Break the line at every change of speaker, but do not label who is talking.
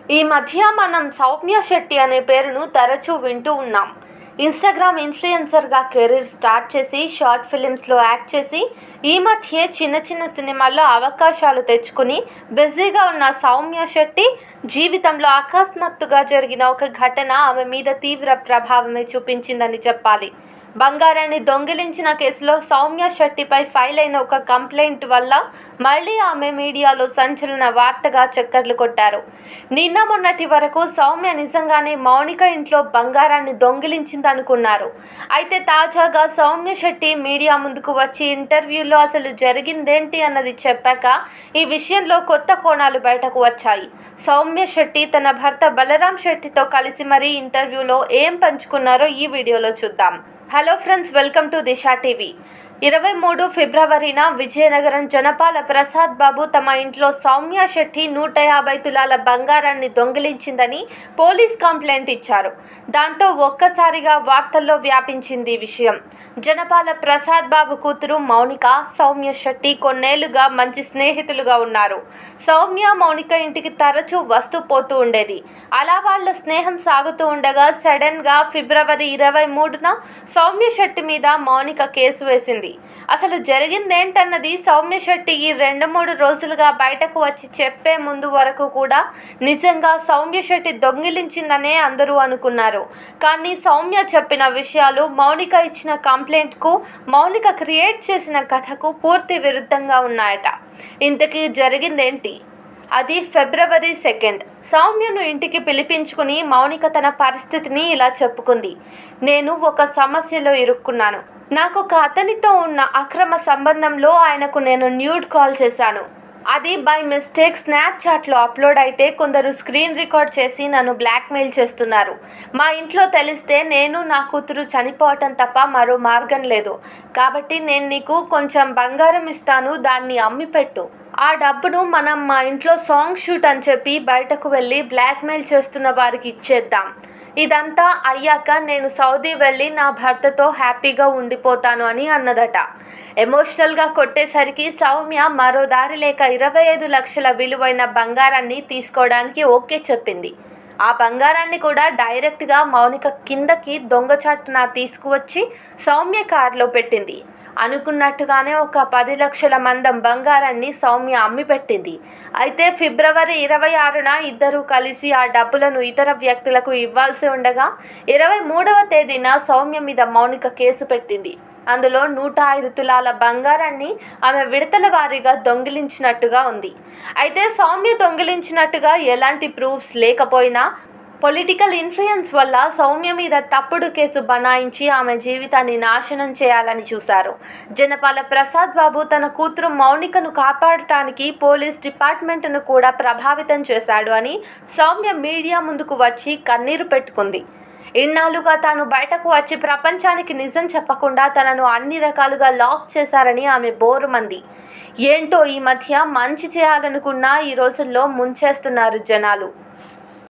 ఈ మధ్య మనం సౌమ్య శెట్టి అనే పేరును తరచూ వింటూ ఉన్నాం ఇన్స్టాగ్రామ్ ఇన్ఫ్లుయెన్సర్గా కెరీర్ స్టార్ట్ చేసి షార్ట్ ఫిలిమ్స్లో యాక్ట్ చేసి ఈ మధ్య చిన్న చిన్న సినిమాల్లో అవకాశాలు తెచ్చుకుని బిజీగా ఉన్న సౌమ్య శెట్టి జీవితంలో అకస్మాత్తుగా జరిగిన ఒక ఘటన ఆమె మీద తీవ్ర ప్రభావమే చూపించిందని చెప్పాలి బంగారాన్ని దొంగిలించిన కేసులో సౌమ్య శెట్టిపై ఫైల్ అయిన ఒక కంప్లైంట్ వల్ల మళ్ళీ ఆమె మీడియాలో సంచలన వార్తగా చక్కర్లు కొట్టారు నిన్న మొన్నటి వరకు సౌమ్య నిజంగానే మౌనిక ఇంట్లో బంగారాన్ని దొంగిలించిందనుకున్నారు అయితే తాజాగా సౌమ్య శెట్టి మీడియా ముందుకు వచ్చి ఇంటర్వ్యూలో అసలు జరిగిందేంటి అన్నది చెప్పాక ఈ విషయంలో కొత్త కోణాలు బయటకు వచ్చాయి సౌమ్య శెట్టి తన భర్త బలరాం శెట్టితో కలిసి మరీ ఇంటర్వ్యూలో ఏం పంచుకున్నారో ఈ వీడియోలో చూద్దాం hello friends welcome to Disha TV ఇరవై మూడు ఫిబ్రవరిన విజయనగరం జనపాల ప్రసాద్ బాబు తమ ఇంట్లో సౌమ్య శెట్టి నూట యాభై తులాల బంగారాన్ని దొంగిలించిందని పోలీస్ కంప్లైంట్ ఇచ్చారు దాంతో ఒక్కసారిగా వార్తల్లో వ్యాపించింది ఈ విషయం జనపాల ప్రసాద్ బాబు కూతురు మౌనిక సౌమ్య శెట్టి కొన్నేళ్లుగా మంచి స్నేహితులుగా ఉన్నారు సౌమ్య మౌనిక ఇంటికి తరచూ వస్తూ పోతూ ఉండేది అలా వాళ్ళ స్నేహం సాగుతూ ఉండగా సడన్గా ఫిబ్రవరి ఇరవై మూడున సౌమ్య శెట్టి మీద మౌనిక కేసు వేసింది అసలు జరిగిందేంటన్నది సౌమ్య శెట్టి ఈ రెండు మూడు రోజులుగా బయటకు వచ్చి చెప్పే ముందు వరకు కూడా నిజంగా సౌమ్య శెట్టి దొంగిలించిందనే అందరూ అనుకున్నారు కానీ సౌమ్య చెప్పిన విషయాలు మౌనిక ఇచ్చిన కంప్లైంట్కు మౌనిక క్రియేట్ చేసిన కథకు పూర్తి విరుద్ధంగా ఉన్నాయట ఇంతకీ జరిగిందేంటి అది ఫిబ్రవరి సెకండ్ సౌమ్యను ఇంటికి పిలిపించుకుని మౌనిక తన పరిస్థితిని ఇలా చెప్పుకుంది నేను ఒక సమస్యలో ఇరుక్కున్నాను నాకు ఒక అతనితో ఉన్న అక్రమ సంబంధంలో ఆయనకు నేను న్యూడ్ కాల్ చేశాను అది బై మిస్టేక్ స్నాప్చాట్లో అప్లోడ్ అయితే కొందరు స్క్రీన్ రికార్డ్ చేసి నన్ను బ్లాక్మెయిల్ చేస్తున్నారు మా ఇంట్లో తెలిస్తే నేను నా కూతురు చనిపోవటం తప్ప మరో మార్గం లేదు కాబట్టి నేను నీకు కొంచెం బంగారం ఇస్తాను దాన్ని అమ్మి పెట్టు ఆ డబ్బును మనం మా ఇంట్లో సాంగ్ షూట్ అని చెప్పి బయటకు వెళ్ళి బ్లాక్మెయిల్ చేస్తున్న వారికి ఇచ్చేద్దాం ఇదంతా అయ్యాక నేను సౌదీ వెళ్ళి నా భర్తతో హ్యాపీగా ఉండిపోతాను అని అన్నదట ఎమోషనల్గా కొట్టేసరికి సౌమ్య మరో దారి లేక ఇరవై ఐదు లక్షల విలువైన బంగారాన్ని తీసుకోవడానికి ఓకే చెప్పింది ఆ బంగారాన్ని కూడా డైరెక్ట్గా మౌనిక కిందకి దొంగచాటున తీసుకువచ్చి సౌమ్య కారులో పెట్టింది అనుకున్నట్టుగానే ఒక పది లక్షల మందం బంగారాన్ని సౌమ్య అమ్మిపెట్టింది అయితే ఫిబ్రవరి ఇరవై ఆరున ఇద్దరు కలిసి ఆ డబ్బులను ఇతర వ్యక్తులకు ఇవ్వాల్సి ఉండగా ఇరవై మూడవ తేదీన సౌమ్య మీద మౌనిక కేసు పెట్టింది అందులో నూట ఐదు తులాల బంగారాన్ని ఆమె విడతల వారీగా దొంగిలించినట్టుగా ఉంది అయితే సౌమ్య దొంగిలించినట్టుగా ఎలాంటి ప్రూఫ్స్ లేకపోయినా పొలిటికల్ ఇన్ఫ్లుయెన్స్ వల్ల సౌమ్య మీద తప్పుడు కేసు బనాయించి ఆమె జీవితాన్ని నాశనం చేయాలని చూశారు జనపాల ప్రసాద్ బాబు తన కూతురు మౌనికను కాపాడటానికి పోలీస్ డిపార్ట్మెంట్ను కూడా ప్రభావితం చేశాడు అని సౌమ్య మీడియా ముందుకు వచ్చి కన్నీరు పెట్టుకుంది ఇన్నాళ్ళుగా తాను బయటకు వచ్చి ప్రపంచానికి నిజం చెప్పకుండా తనను అన్ని రకాలుగా లాక్ చేశారని ఆమె బోరుమంది ఏంటో ఈ మధ్య మంచి చేయాలనుకున్నా ఈ రోజుల్లో ముంచేస్తున్నారు జనాలు